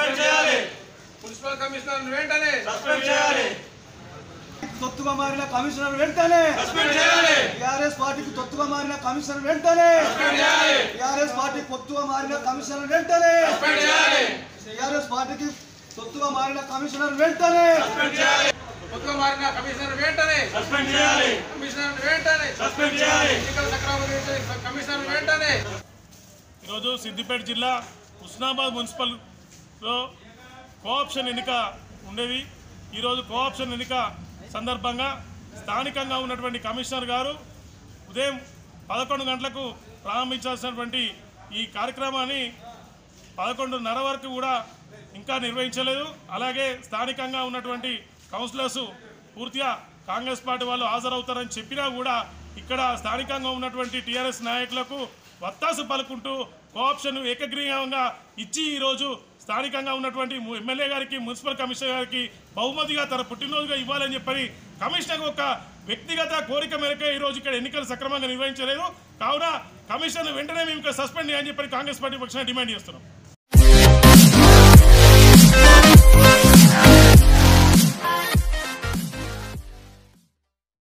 suspend చేయాలి municipal commissioner వెంటనే suspend చేయాలి తొత్తుగా మారిన కమిషనర్ వెంటనే సస్పెండ్ చేయాలి టిఆర్ఎస్ పార్టీకి తొత్తుగా మారిన కమిషనర్ వెంటనే సస్పెండ్ చేయాలి టిఆర్ఎస్ పార్టీ కొత్తగా మారిన కమిషనర్ వెంటనే సస్పెండ్ చేయాలి టిఆర్ఎస్ పార్టీకి తొత్తుగా మారిన కమిషనర్ వెంటనే సస్పెండ్ చేయాలి కొత్తగా మారిన కమిషనర్ వెంటనే సస్పెండ్ చేయాలి కమిషనర్ వెంటనే సస్పెండ్ చేయాలి ఎన్నికల సక్రమంగా కమిషనర్ వెంటనే ఈరోజు సిద్దిపేట జిల్లా హుస్నాబాద్ మున్సిపల్లో కోఆప్షన్ ఎన్నిక ఉండేది ఈరోజు కోఆప్షన్ ఎన్నిక సందర్భంగా స్థానికంగా ఉన్నటువంటి కమిషనర్ గారు ఉదయం పదకొండు గంటలకు ప్రారంభించాల్సినటువంటి ఈ కార్యక్రమాన్ని పదకొండున్నర వరకు కూడా ఇంకా నిర్వహించలేదు అలాగే స్థానికంగా ఉన్నటువంటి కౌన్సిలర్స్ పూర్తిగా కాంగ్రెస్ పార్టీ వాళ్ళు హాజరవుతారని చెప్పినా కూడా ఇక్కడ స్థానికంగా ఉన్నటువంటి టీఆర్ఎస్ నాయకులకు వత్తాసు పలుకుంటూ కోఆప్షన్ ఏకగ్రీవంగా ఇచ్చి ఈరోజు స్థానికంగా ఉన్నటువంటి ము- ఎమ్మెల్యే గారికి మున్సిపల్ కమిషనర్ గారికి బహుమతిగా తన పుట్టినరోజుగా ఇవ్వాలని చెప్పని కమిషనర్ ఒక వ్యక్తిగత కోరిక మేరకే ఈరోజు ఇక్కడ ఎన్నికలు సక్రమంగా నిర్వహించలేదు కావున కమిషనర్ వెంటనే మేము ఇక్కడ సస్పెండ్ చేయని చెప్పని కాంగ్రెస్ పార్టీ పక్షాన డిమాండ్ చేస్తున్నాం